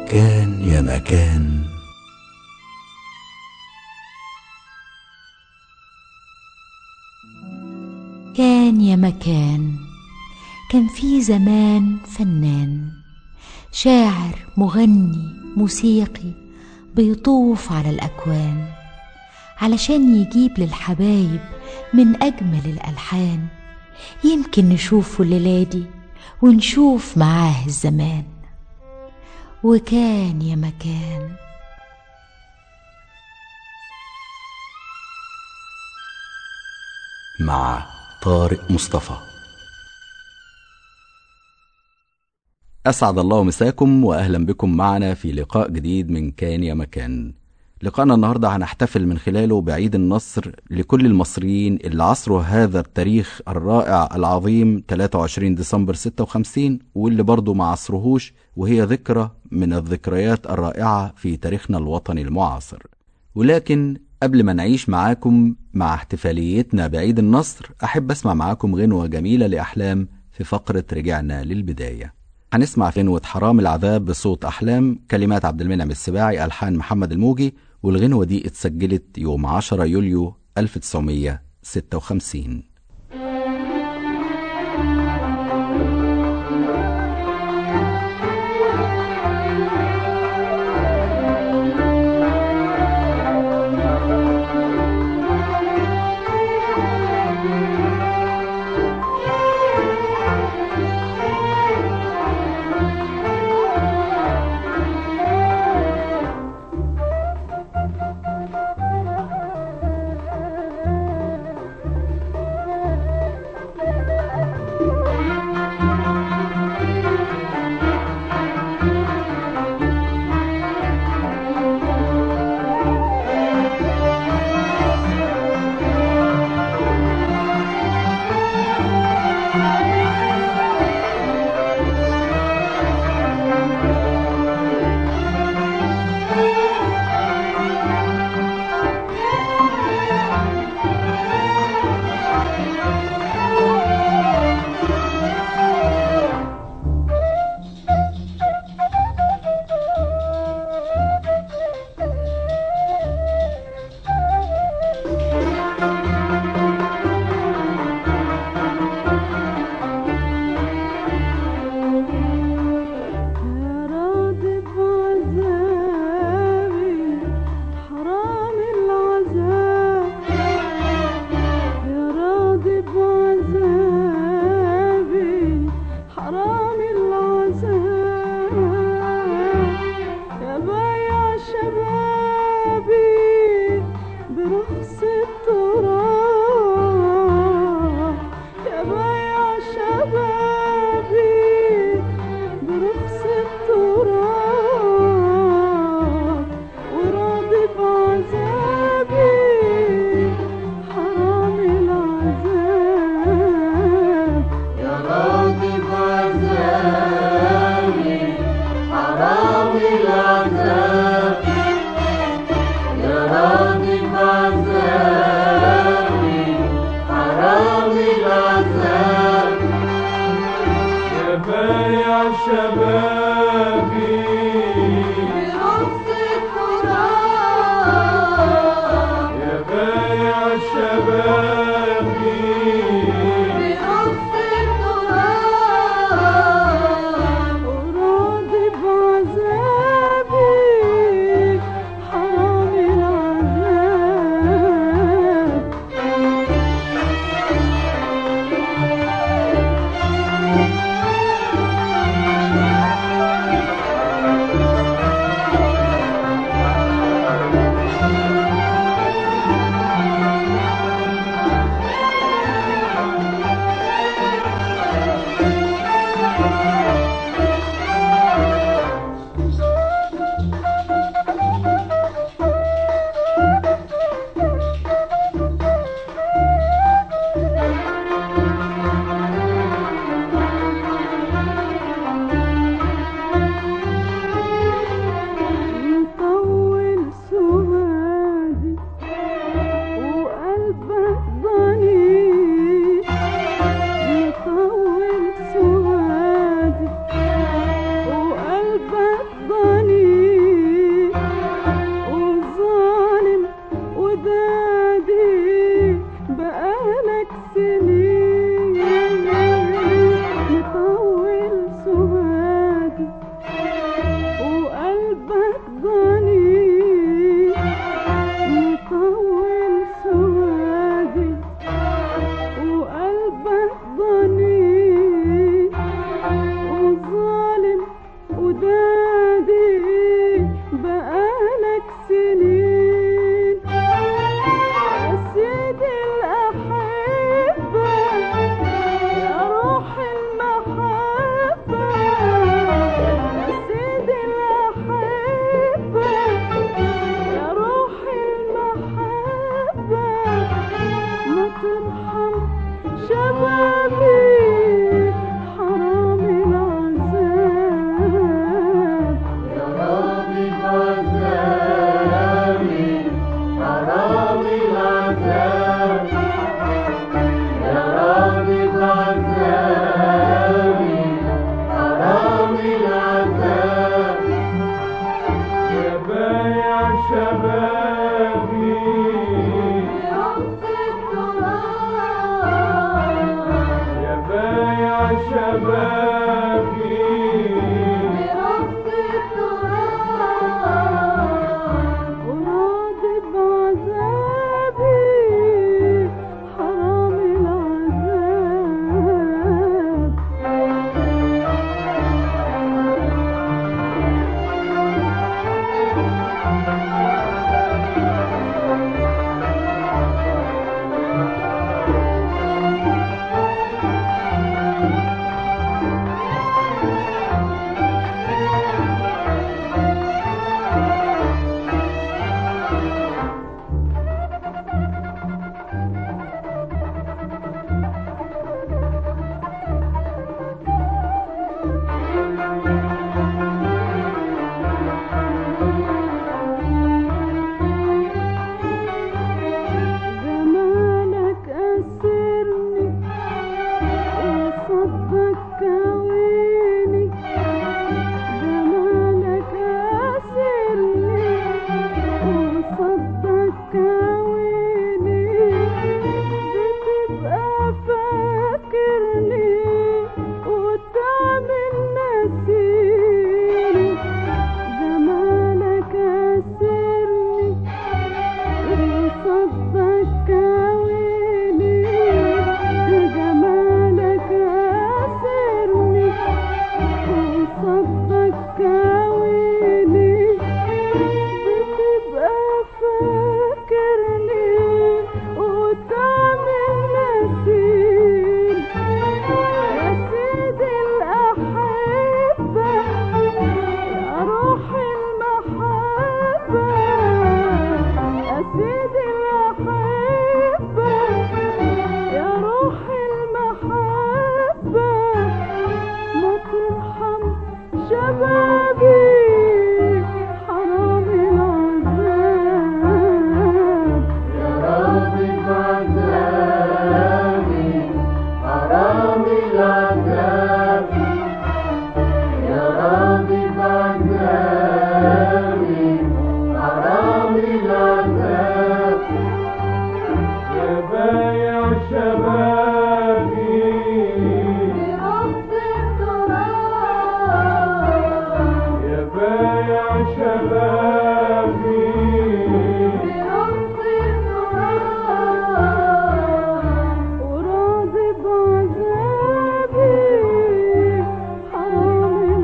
كان يا مكان كان يا مكان كان في زمان فنان شاعر مغني موسيقي بيطوف على الأكوان علشان يجيب للحبايب من أجمل الألحان يمكن نشوفه الليلة دي ونشوف معاه الزمان وكان يا مكان مع طارق مصطفى أسعد الله مساكم وأهلا بكم معنا في لقاء جديد من كان يا مكان لقاءنا النهاردة هنحتفل من خلاله بعيد النصر لكل المصريين اللي عصروا هذا التاريخ الرائع العظيم 23 ديسمبر 56 واللي برضه ما عصرهوش وهي ذكرى من الذكريات الرائعة في تاريخنا الوطني المعاصر ولكن قبل ما نعيش معاكم مع احتفاليتنا بعيد النصر أحب أسمع معاكم غنوة جميلة لأحلام في فقرة رجعنا للبداية هنسمع غنوة حرام العذاب بصوت أحلام كلمات عبد المنعم السباعي ألحان محمد الموجي والغنوة دي اتسجلت يوم 10 يوليو 1956 Thank you. شبابي برب التراب وراضي بعذابي حرام العذاب جمالك أسرني وصدك كويني جمالك أسرني وصدك كويني بتبقى فاكرني وتعمل نسيني جمالك أسرني وصدك كويني جمالك أسرني وصدك كويني بتبقى فاكرني وتعمل نسيني يا سيدي الأحبة يا روح المحبة يا سيدي الأحبة يا روح المحبة ما ترحم شبابي حرام العذاب يا راضي بعذابي حرام العذاب يا راضي بعذابي حرام العذاب يا بايع شبابي برب التراب يا بايع شبابي برب التراب وراضي بعذابي حرام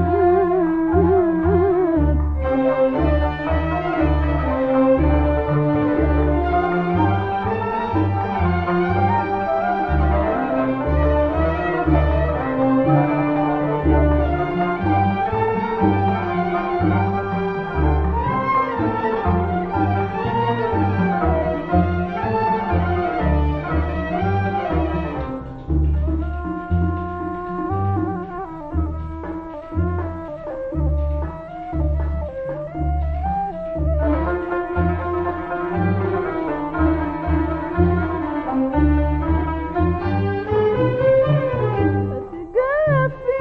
تجافي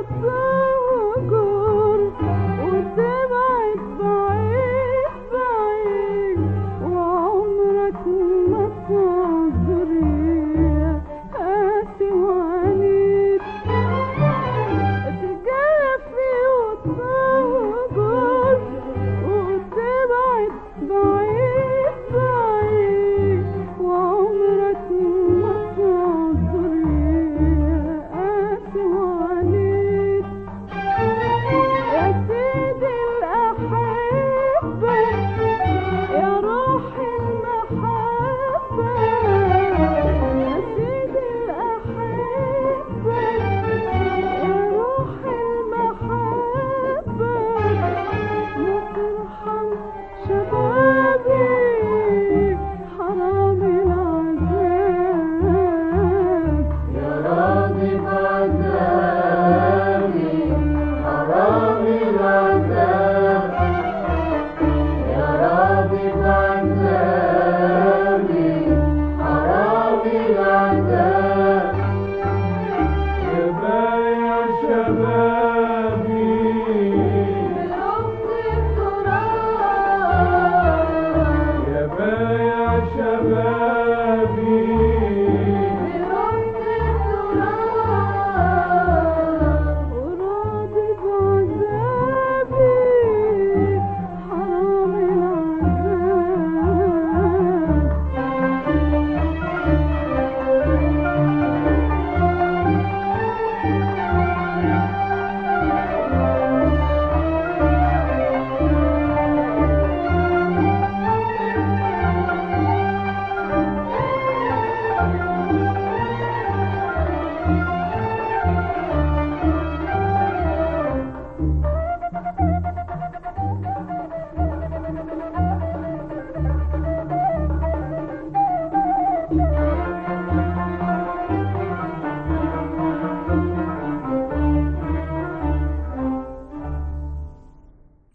وتهجر وتبعد بعيد بعيد وعمرك ما تعذري قاسي وعنيد تجافي وتهجر وتبعد بعيد بعيد وعمرك ما تعذري قاسي وعنيد يا سيدي الأحبة يا روح المحبة يا سيدي الأحبة يا روح المحبة ما ترحم شبابي حرام العذاب يا راضي بعذابي حرام العذاب يا راضي بعذابي حرام العذاب يا بايع شبابي برب التراب يا بايع شبابي برب التراب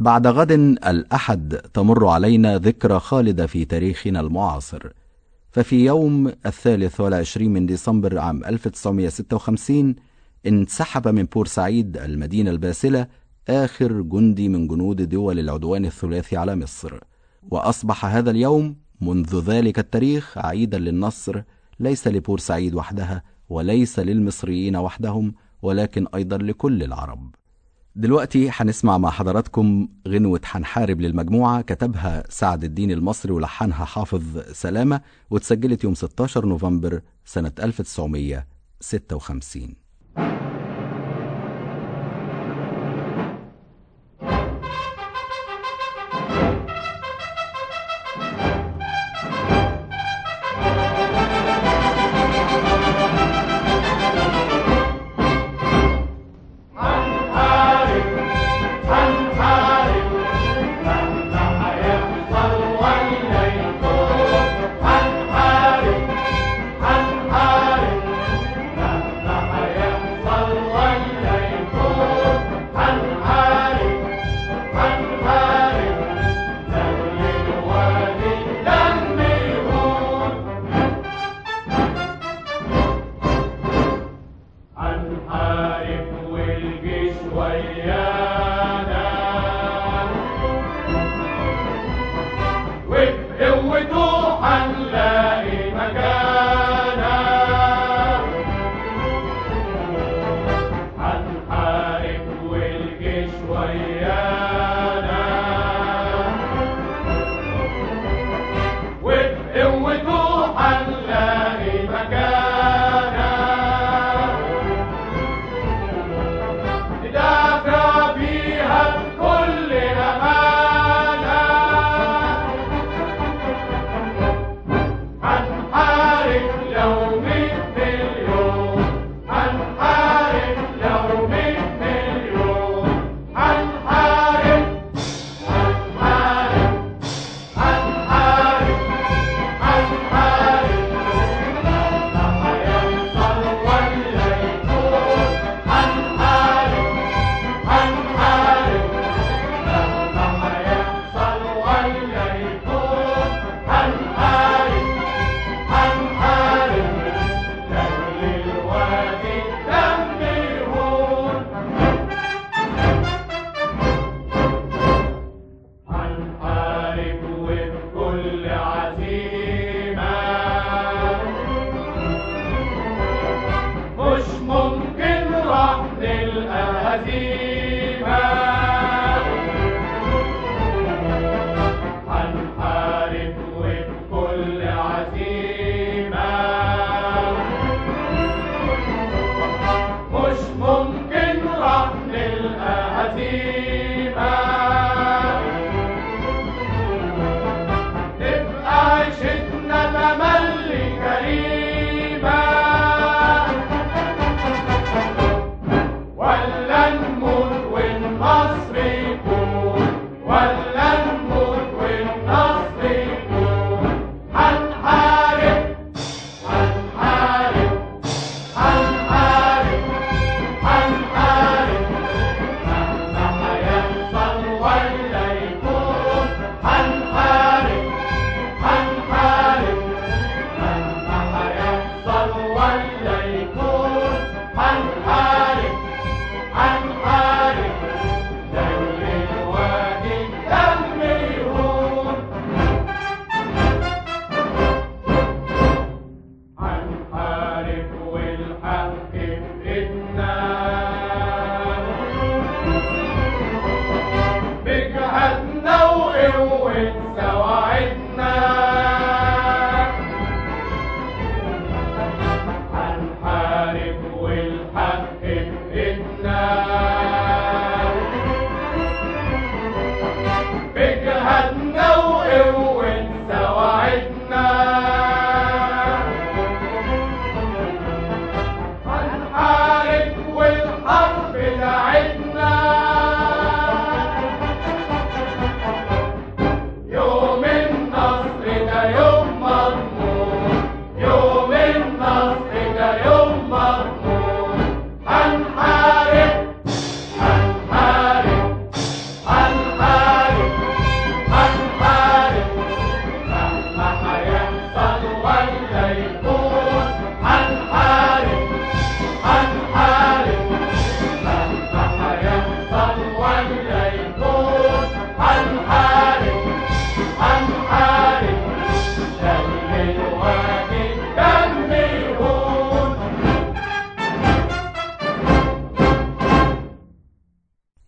بعد غد الأحد تمر علينا ذكرى خالدة في تاريخنا المعاصر ففي يوم الثالث والعشرين من ديسمبر عام 1956 انسحب من بورسعيد المدينة الباسلة آخر جندي من جنود دول العدوان الثلاثي على مصر وأصبح هذا اليوم منذ ذلك التاريخ عيدا للنصر ليس لبورسعيد وحدها وليس للمصريين وحدهم ولكن أيضا لكل العرب دلوقتي هنسمع مع حضراتكم غنوة حنحارب للمجموعة كتبها سعد الدين المصري ولحنها حافظ سلامة واتسجلت يوم 16 نوفمبر سنة 1956 هنحارب هنحارب مهما هيحصل ولا يكون هنحارب هنحارب مهما هيحصل ولا يكون هنحارب هنحارب لأجل الوادي الدم يهون هنحارب والجيش ويانا وبقوته هنلاقي مكانا هنحارب والجيش ويانا وبقوته هنلاقي مكانا ندافع بيها بكل أمانة هنحارب لو مية مليون هنحارب لو مية مليون هنحارب هنحارب هنحارب هنحارب مهما هيحصل ولا يكون هنحارب هنحارب مهما هيحصل ولا يكون هنحارب هنحارب لأجل الوادي الدم يهون هنحارب وبكل عزيمة مش ممكن راح نلقى هزيمة هنحارب وبكل عزيمة مش ممكن راح نلقى هزيمة تبقى عيشتنا تملي كريمة ولا نموت والنصر يكون ولا نموت والنصر يكون هنحارب هنحارب هنحارب هنحارب مهما هيحصل ولا يكون هنحارب هنحارب مهما هيحصل ولا يكون هنحارب هنحارب دول الوادي الدم يهون هنحارب والحق بإيدنا بجهدنا وقوة سواعدنا هنحارب والحق بإيدنا بجهدنا وقوة سواعدنا هنحارب والحرب تعبنا يوم النصر ده يوم مضمون يوم النصر ده يوم مضمون هنحارب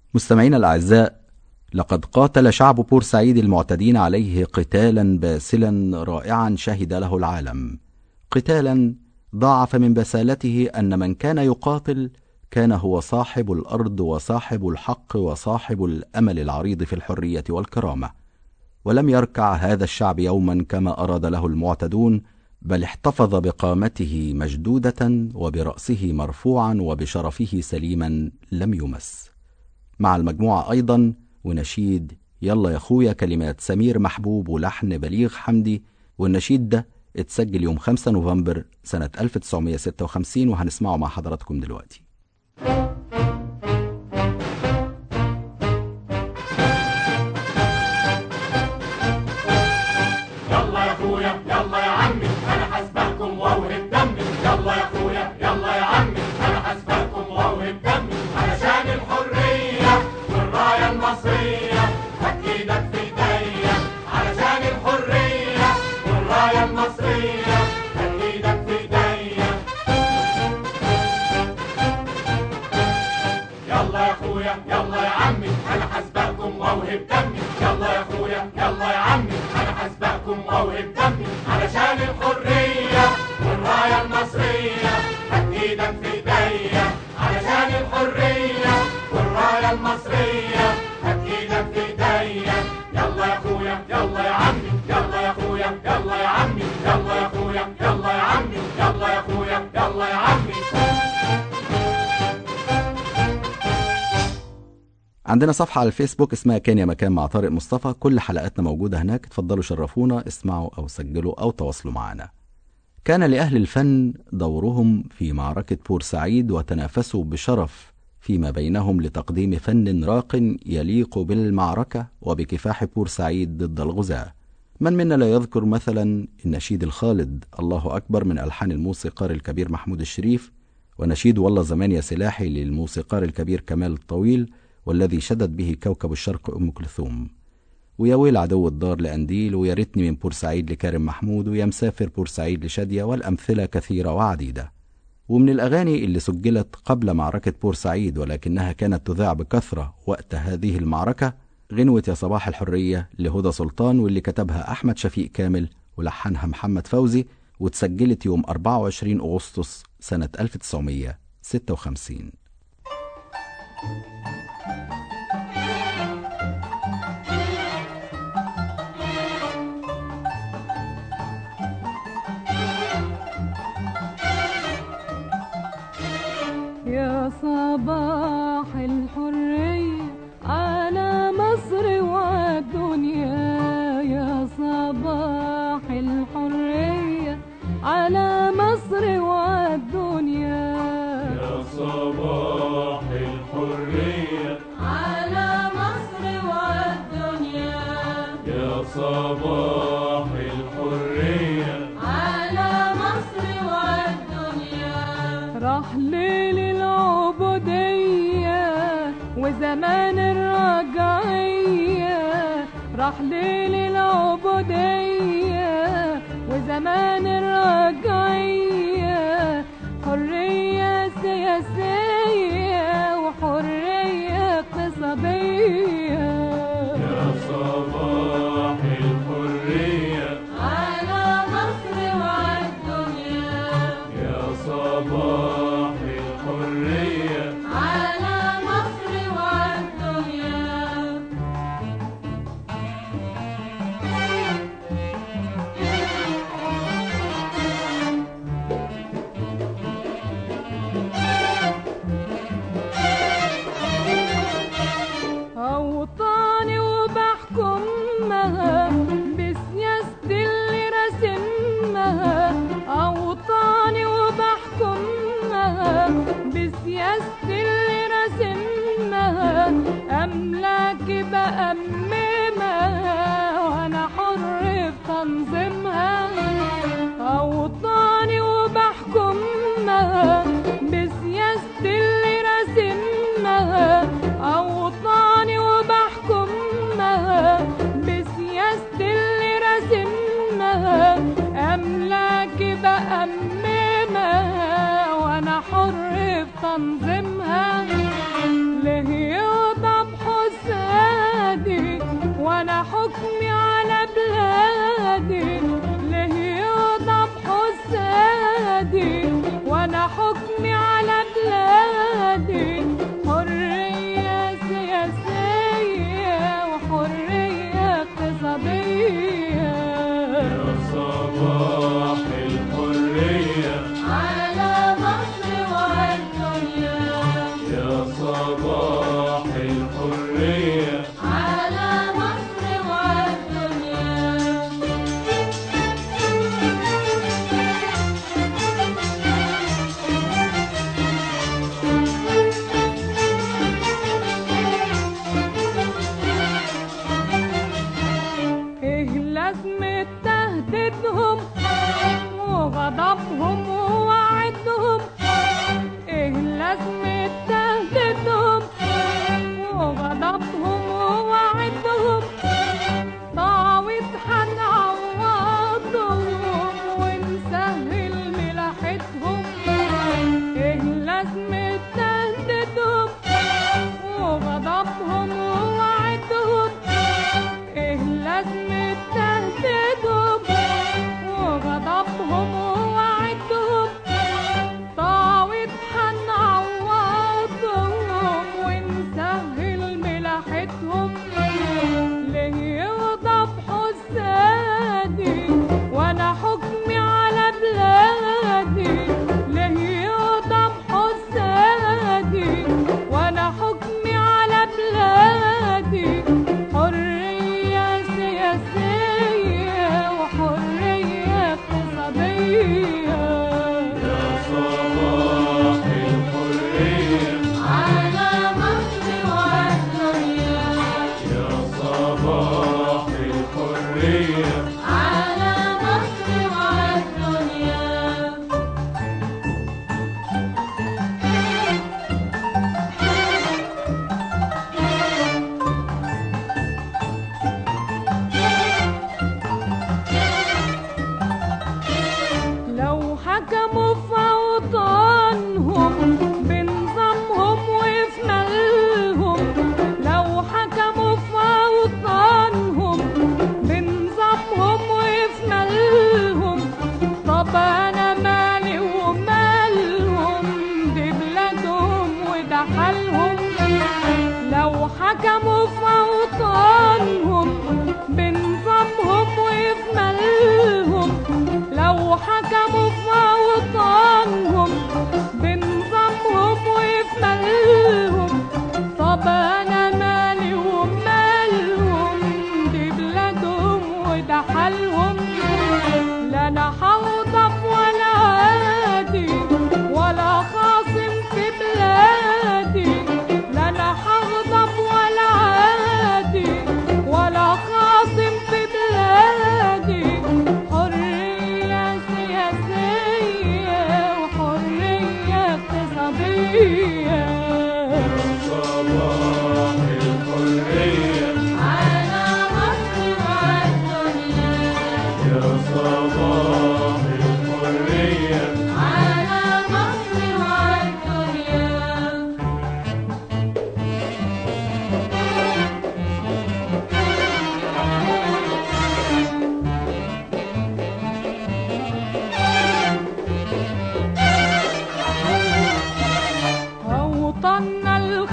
مستمعينا الأعزاء لقد قاتل شعب بورسعيد المعتدين عليه قتالا باسلا رائعا شهد له العالم قتالا ضاعف من بسالته أن من كان يقاتل كان هو صاحب الأرض وصاحب الحق وصاحب الأمل العريض في الحرية والكرامة ولم يركع هذا الشعب يوما كما أراد له المعتدون بل احتفظ بقامته مشدودة وبرأسه مرفوعا وبشرفه سليما لم يمس مع المجموعة أيضا ونشيد يلا يا أخويا كلمات سمير محبوب ولحن بليغ حمدي والنشيد ده اتسجل يوم 5 نوفمبر سنة 1956 وهنسمعه مع حضراتكم دلوقتي يلا يا اخويا يلا يا عمي انا حسبكم واوهب دمي يلا يا اخويا يلا يا عمي انا حسبكم واوهب دمي علشان الحريه والرايه المصريه هات ايدك في ايديا علشان الحريه والرايه المصريه هات ايدك في ايديا يلا يا اخويا يلا يا عمي انا حسبكم واوهب دمي يلا يا اخويا يلا يا عمي انا حسبكم واوهب دمي علشان الحريه والرايه المصريه هات ايدك في ايديا علشان الحريه والرايه المصريه هات ايدك في ايديا يلا يا اخويا يلا يا عمي يلا يا اخويا يلا يا عمي يلا يا اخويا يلا يا عمي يلا يا اخويا يلا يا عمي عندنا صفحة على الفيسبوك اسمها كان يا مكان مع طارق مصطفى كل حلقاتنا موجودة هناك اتفضلوا شرفونا اسمعوا أو سجلوا أو تواصلوا معنا كان لأهل الفن دورهم في معركة بورسعيد وتنافسوا بشرف فيما بينهم لتقديم فن راق يليق بالمعركة وبكفاح بورسعيد ضد الغزاة من منا لا يذكر مثلا النشيد الخالد الله أكبر من ألحان الموسيقار الكبير محمود الشريف ونشيد والله زمان يا سلاحي للموسيقار الكبير كمال الطويل والذي شدت به كوكب الشرق أم كلثوم ويا ويل عدو الدار لأنديل ويا ريتني من بورسعيد لكارم محمود ويا مسافر بورسعيد لشادية والأمثلة كثيرة وعديدة ومن الأغاني اللي سجلت قبل معركة بورسعيد ولكنها كانت تذاع بكثرة وقت هذه المعركة غنوة يا صباح الحرية لهدى سلطان واللي كتبها أحمد شفيق كامل ولحنها محمد فوزي واتسجلت يوم 24 أغسطس سنة 1956 يا صباح الحرية على مصر والدنيا يا صباح الحرية على مصر والدنيا يا صباح الحرية على مصر والدنيا يا صباح الحرية على مصر والدنيا راح ليل العبودية وزمان الرجعية راح ليل العبودية وزمان الرجعية حرية سياسية وحرية اقتصادية يا صباح الحرية على مصر والدنيا يا صباح الحرية على مصر والدنيا أوطاني وبحكمها بسياسة اللي رسمها أوطاني وبحكمها بسياسة اللي رسمها أملاكي بأممها وأنا حر في تنظيمها أوطاني وبحكمها بسياسة اللي رسمها أوطاني وبحكمها بسياسة اللي رسمها أملاكي بأممها وأنا حر في تنظيمها ليه يوضع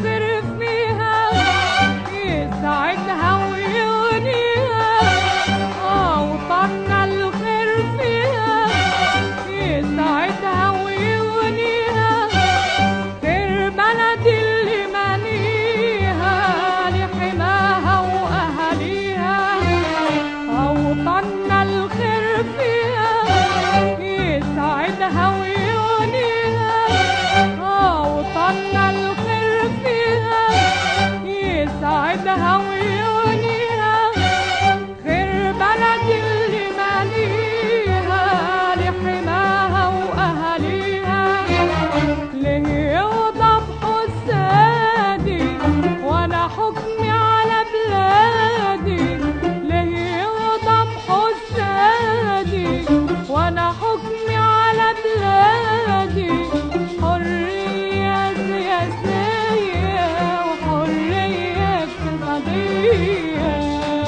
الخير فيها يسعدها ويغنيها أوطاننا الخير فيها يسعدها ويغنيها خير بلد اللي ماليها لحماها وأهاليها أوطاننا الخير فيها يسعدها ويغنيها أوطاننا الخير فيها يسعدها ويغنيها خير بلد اللي ماليها لحماها وأهاليها ليه يغضب حسادي وانا حكمي على بلادي ليه يغضب حسادي وانا حكمي على بلادي حرية سياسية وحرية اقتصادية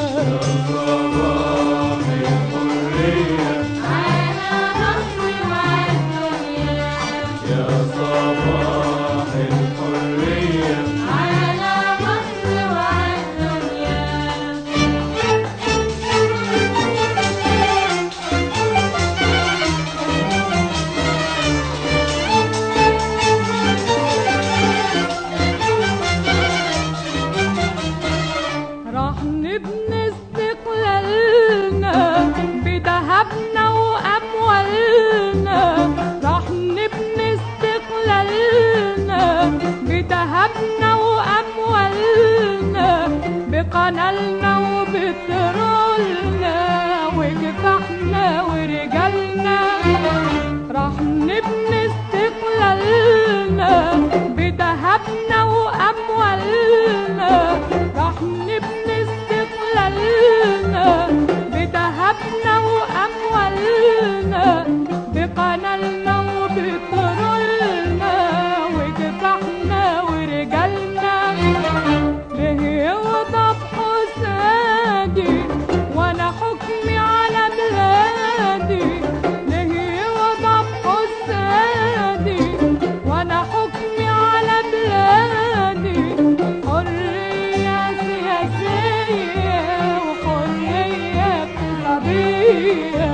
راح نبني استقلالنا بذهبنا وأموالنا راح نبني استقلالنا بذهبنا وأموالنا بقنالنا وبترولنا وكفاحنا ورجالنا راح نبني استقلالنا بذهبنا وأموالنا راح نبني استقلالنا بذهبنا وأموالنا بقنالنا وبترولنا وكفاحنا ورجالنا ليه يغضب حسادي وانا حكمي على بلادي ليه يغضب حسادي وانا حكمي على بلادي حرية سياسية وحرية اقتصادية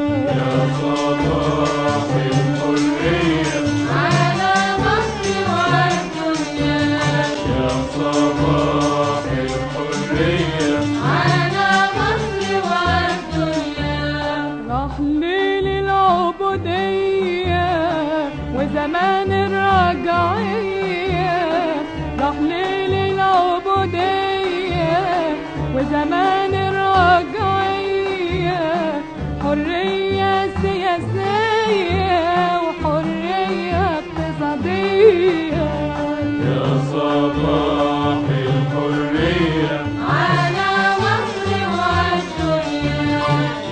على مصر والدنيا على مصر والدنيا راح ليل العبودية وزمان الرجعية راح ليل العبودية وزمان الرجعية حرية سياسية وحرية اقتصادية على مصر والدنيا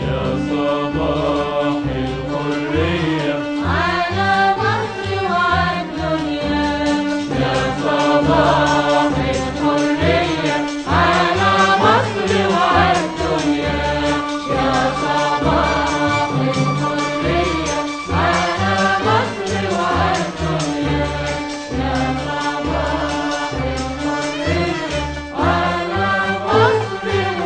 على مصر والدنيا يا صباح الحرية على مصر والدنيا يا صباح الحرية على مصر والدنيا يا صباح الحرية على مصر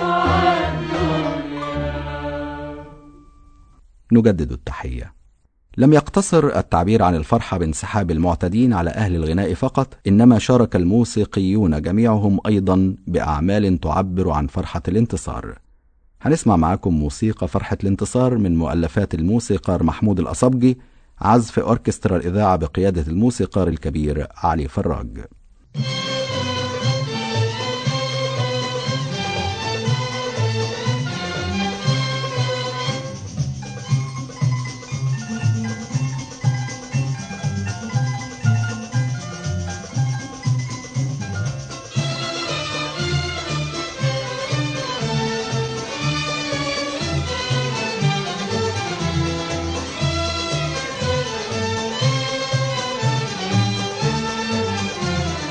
والدنيا نجدد التحية لم يقتصر التعبير عن الفرحة بانسحاب المعتدين على أهل الغناء فقط إنما شارك الموسيقيون جميعهم أيضا بأعمال تعبر عن فرحة الانتصار هنسمع معاكم موسيقى فرحة الانتصار من مؤلفات الموسيقار محمود الأصبجي عزف أوركسترا الإذاعة بقيادة الموسيقار الكبير علي فراج يا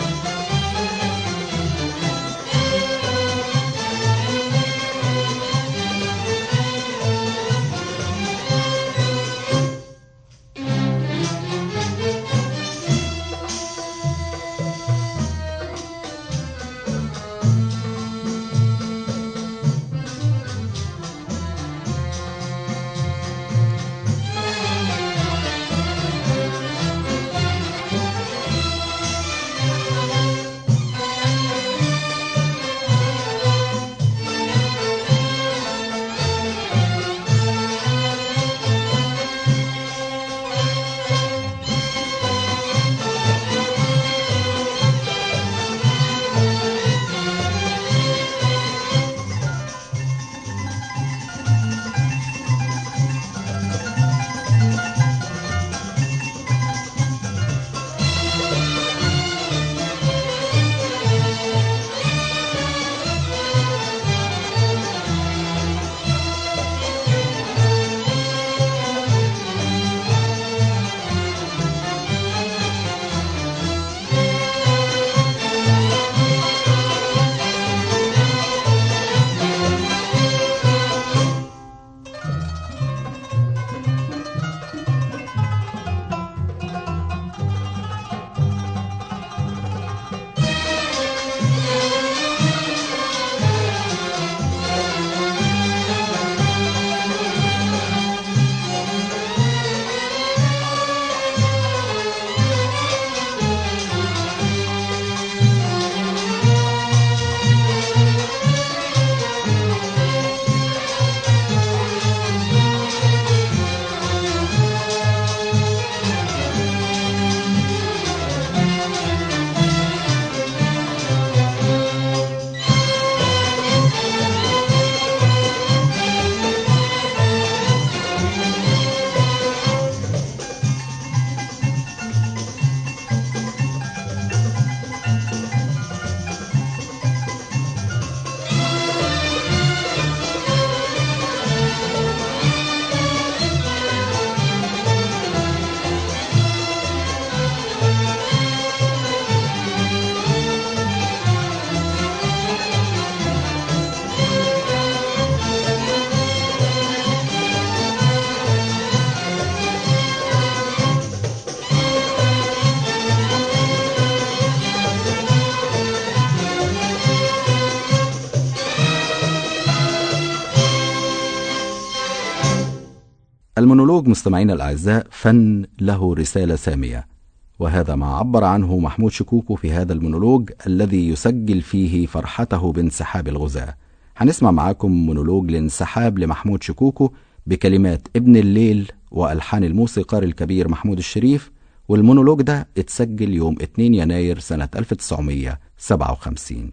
المونولوج مستمعينا الأعزاء فن له رسالة سامية وهذا ما عبر عنه محمود شكوكو في هذا المونولوج الذي يسجل فيه فرحته بانسحاب الغزاة هنسمع معاكم مونولوج لانسحاب لمحمود شكوكو بكلمات ابن الليل وألحان الموسيقار الكبير محمود الشريف والمونولوج ده اتسجل يوم 2 يناير سنة 1957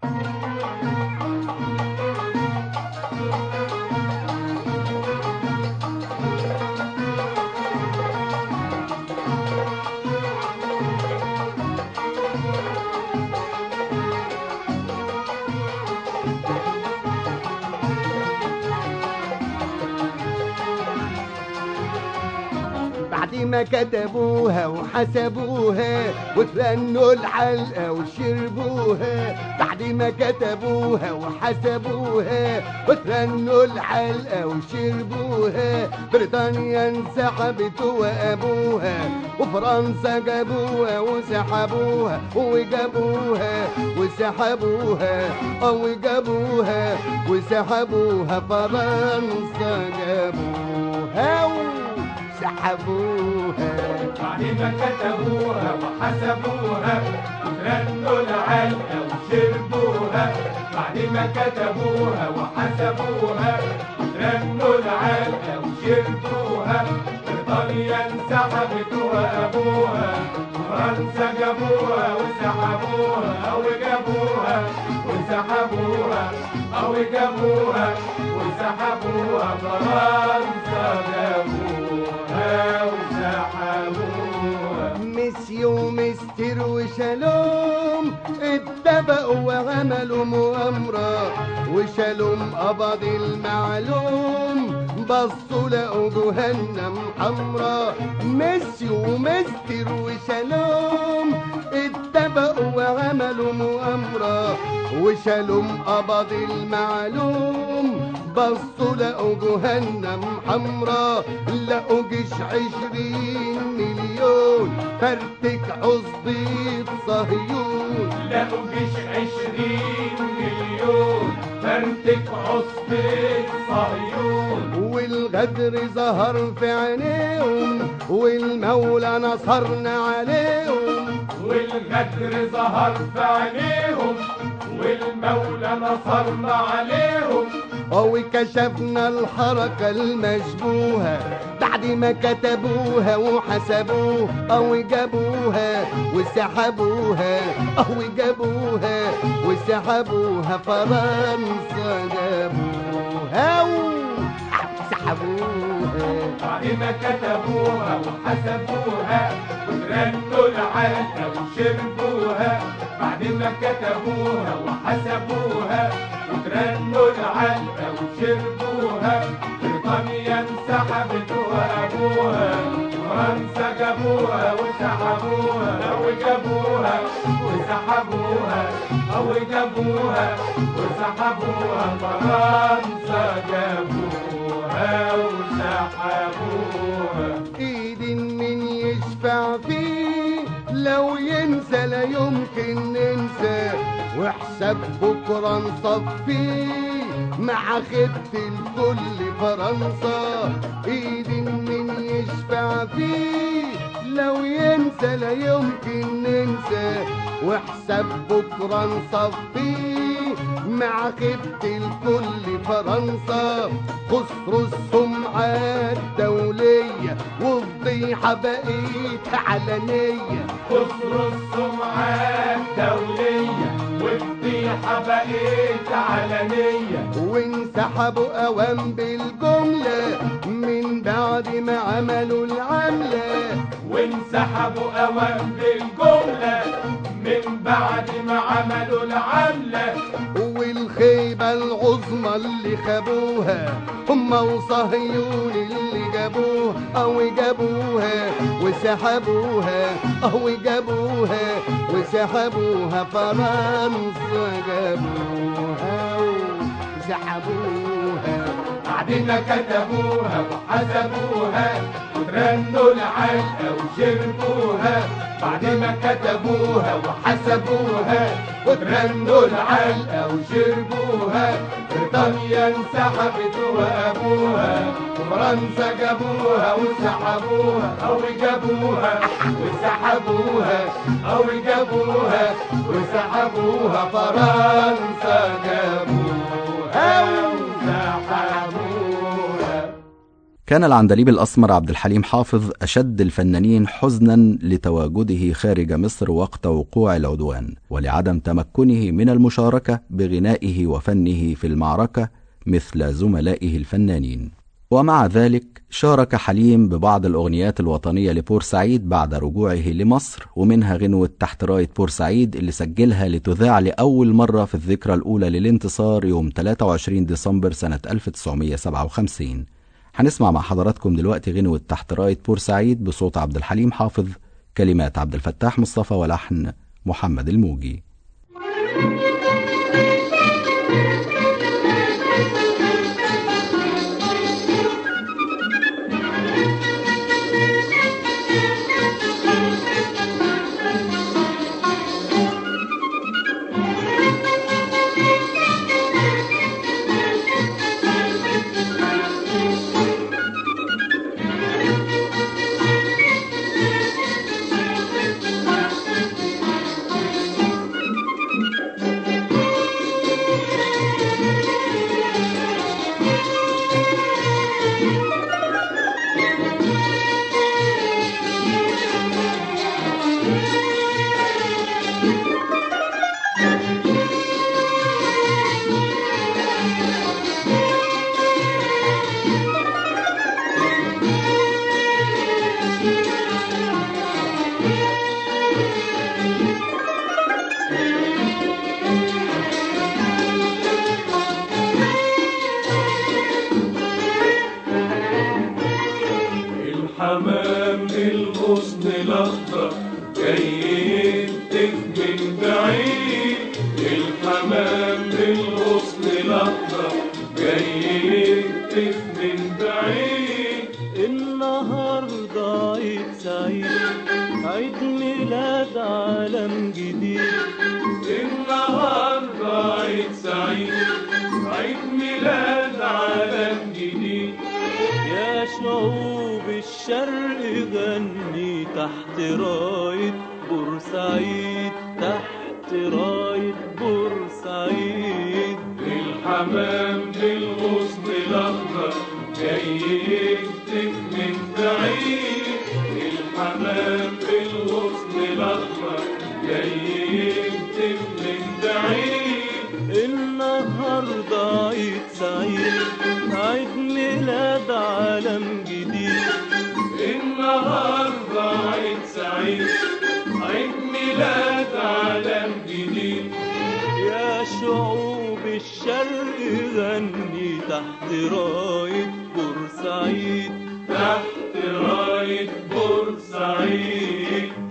بعد ما كتبوها وحسبوها وترنوا الحلقة وشربوها بعد ما كتبوها وحسبوها وترنوا الحلقة وشربوها بريطانيا انسحبت وابوها وفرنسا جابوها وسحبوها وجابوها وسحبوها او جابوها وسحبوها فرنسا جابوها وسحبوها بعد ما كتبوها وحسبوها وترنوا العلقة وشربوها بعد ما كتبوها وحسبوها وترنوا العلقة وشربوها بريطانيا انسحبت وابوها فرنسا جابوها وسحبوها او جابوها وسحبوها او جابوها وسحبوها فرنسا جابوها وسحبوها مسيو مستر وشالوم اتفقوا وعملوا مؤامرة وشالوم قبض المعلوم بصوا لقوا جهنم حمرا مسيو مستر وشالوم اتفقوا وعملوا مؤامرة وشالوم قبض المعلوم بصوا لقوا جهنم حمرا لقوا جيش عشرين مليون فرتك عصبية صهيون لقوا جيش عشرين مليون فرتك عصبة صهيون والغدر ظهر في عينيهم والمولى نصرنا عليهم والغدر ظهر في عينيهم والمولى نصرنا عليهم وكشفنا الحركة المشبوهة بعد ما كتبوها وحسبوها أو جابوها وسحبوها أو جابوها وسحبوها فرنسا جابوها وسحبوها بعد ما كتبوها وحسبوها وترنوا العلقة وشربوها بعد ما كتبوها وحسبوها وترنوا العلقة وشربوها بريطانيا انسحبت وابوها فرنسا جابوها وسحبوها او جابوها وسحبوها او جابوها وسحبوها فرنسا جابوها وسحبوها ايد من يشفع فيه لو ينسى لا يمكن ننسى وحساب بكرة نصفيه مع خبة الكل فرنسا ايد من يشفع فيه لو ينسى لا يمكن ننسى وحساب بكرة نصفيه مع خبة الكل فرنسا خسروا السمعة الدولية وفضيحة بقيت علنية خسروا السمعة الدولية والفضيحة بقيت علنية وانسحبوا اوام بالجملة من بعد ما عملوا العملة وانسحبوا أوام بالجملة من بعد ما عملوا العملة والخيبة العظمى اللي خابوها هم وصهيون اللي جابوها او جابوها وسحبوها او جابوها وسحبوها فرنسا جابوها وسحبوها بعدين كتبوها وحسبوها وترنوا العلقة وشربوها بعد ما كتبوها وحسبوها وترنوا العلقة وشربوها بريطانيا انسحبت وابوها وفرنسا جابوها وسحبوها او جابوها وسحبوها او جابوها وسحبوها فرنسا جابوها وسحبوها كان العندليب الأسمر عبد الحليم حافظ أشد الفنانين حزنا لتواجده خارج مصر وقت وقوع العدوان ولعدم تمكنه من المشاركة بغنائه وفنه في المعركة مثل زملائه الفنانين ومع ذلك شارك حليم ببعض الأغنيات الوطنية لبورسعيد بعد رجوعه لمصر ومنها غنوة تحت راية بورسعيد اللي سجلها لتذاع لأول مرة في الذكرى الأولى للانتصار يوم 23 ديسمبر سنة 1957 هنسمع مع حضراتكم دلوقتي غنوة تحت راية بورسعيد بصوت عبد الحليم حافظ كلمات عبد الفتاح مصطفى ولحن محمد الموجي الحمام الغصن الاخضر جاي يهتف من بعيد الحمام الغصن الاخضر جاي يهتف من بعيد النهاردة عيد سعيد عيد ميلاد عالم جديد النهارده عيد سعيد عيد ميلاد عالم جديد يا شعوب الشرق غني تحت راية بورسعيد تحت راية بورسعيد الحمام بالغصن الاخضر جاي يهتف من بعيد الحمام بالغصن الاخضر جاي يهتف من بعيد النهاردة عيد سعيد عيد ميلاد عالم جديد النهارده عيد سعيد عيد ميلاد عالم جديد يا شعوب الشرق غني تحت راية بورسعيد تحت راية بورسعيد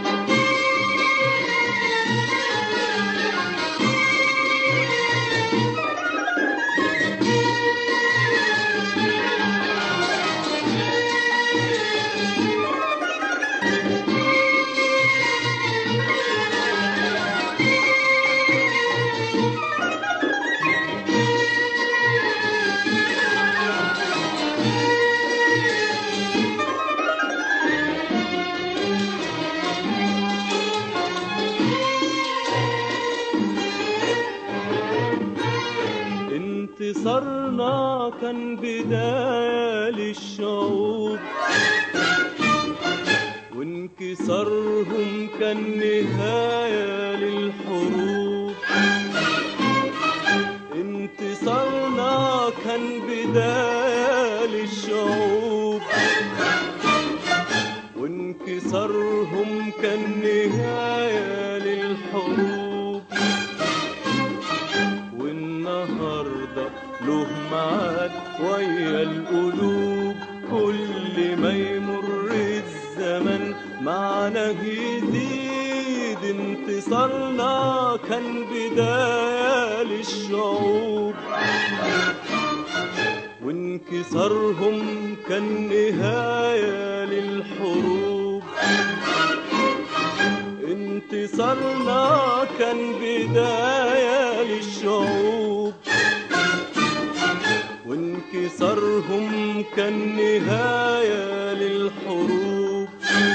انتصارنا كان بداية للشعوب وانكسارهم كان نهاية للحروب انتصارنا كان بداية للشعوب وانكسارهم كان نهاية للحروب والنهاردة له معاد ويا القلوب كل ما يمر الزمن معنا يزيد انتصارنا كان بداية للشعوب وإن وانكسارهم كان نهاية للحروب انتصارنا كان بداية للشعوب وانكسارهم كان نهاية للحروب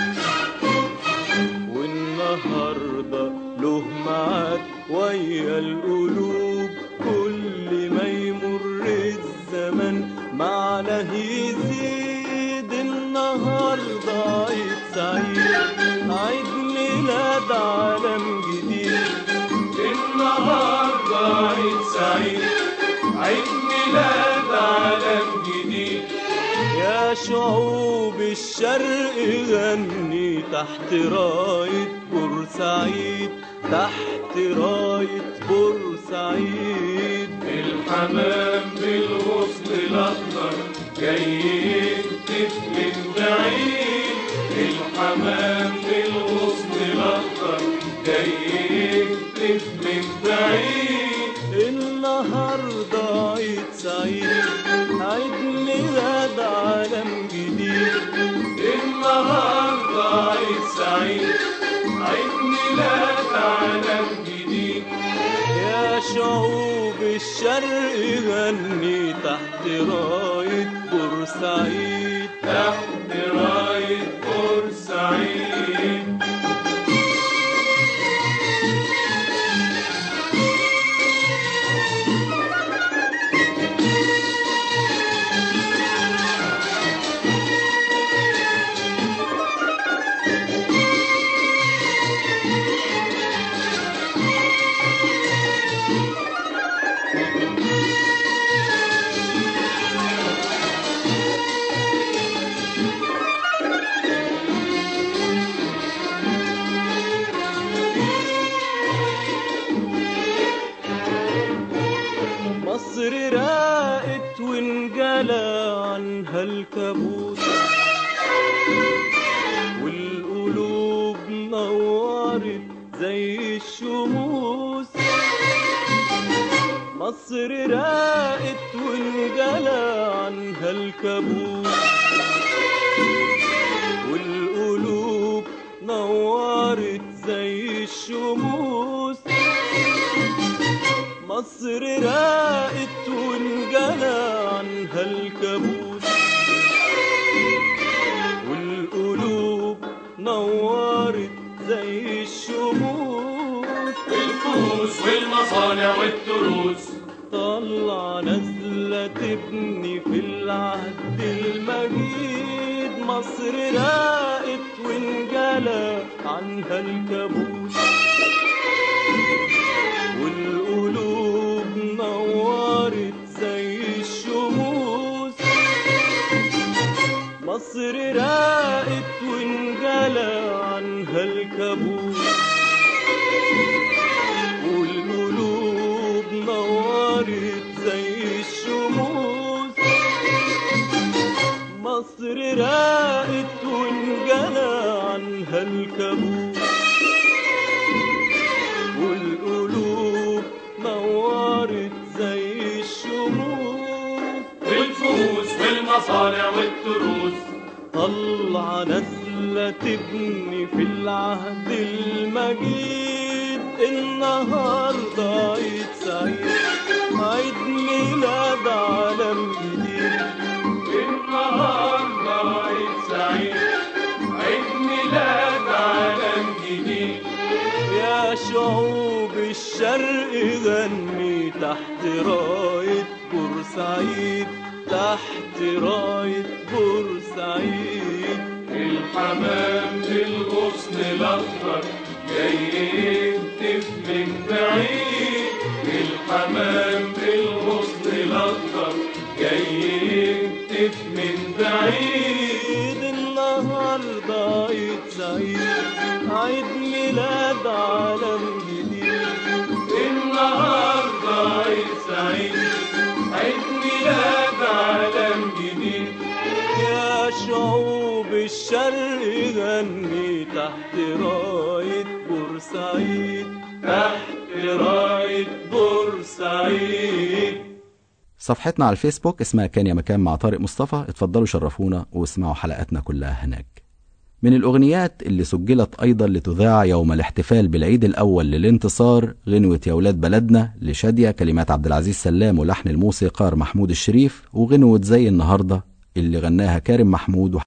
والنهاردة له معاد ويا القلوب كل ما يمر الزمن معناه يزيد النهاردة عيد سعيد عيد ميلاد عالم جديد النهارده عيد سعيد عيد ميلاد عالم جديد يا شعوب الشرق غني تحت راية بورسعيد تحت راية بورسعيد الحمام بالغصن الاخضر جاي يهتف من بعيد الحمام بالغصن الاخضر جاي يهتف من بعيد النهاردة عيد سعيد عيد ميلاد عالم جديد النهارده عيد سعيد عيد ميلاد عالم جديد يا شعوب الشرق غني تحت راية بورسعيد تحت راية بورسعيد مصر راقت وانجلى عنها الكابوس والقلوب نورت زي الشموس مصر راقت وانجلى عنها الكابوس والقلوب نورت زي الشموس مصر راقت وانجلى عنها الكابوس والقلوب نورت زي الشموس الفلوس والمصانع والتروس طلع نازلة تبني في العهد المجيد مصر راقت وانجلى عنها الكابوس والقلوب نورت زي الشموس مصر راقت وانجلى عنها الكابوس والقلوب نورت زي الشموس مصر راقت وانجلى عنها الكابوس والقلوب نورت زي الشموس والفلوس والمصانع والتروس طلع نازلة تبني في العهد المجيد النهاردة عيد سعيد عيد ميلاد عالم جديد النهارده عيد سعيد عيد ميلاد عالم جديد يا شعوب الشرق غني تحت راية بورسعيد تحت راية بورسعيد الحمام بالغصن الاخضر جاي يهتف من بعيد الحمام بالغصن الاخضر جاي يهتف من بعيد عيد النهاردة عيد سعيد عيد ميلاد عالم جديد النهارده عيد سعيد عيد ميلاد عالم جديد يا شعوب الشرق غني تحت راية بورسعيد تحت راية بورسعيد صفحتنا على الفيسبوك اسمها كان يا مكان مع طارق مصطفى اتفضلوا شرفونا واسمعوا حلقاتنا كلها هناك من الأغنيات اللي سجلت أيضا لتذاع يوم الاحتفال بالعيد الأول للانتصار غنوة يا ولاد بلدنا لشادية كلمات عبد العزيز سلام ولحن الموسيقار محمود الشريف وغنوة زي النهاردة اللي غناها كارم محمود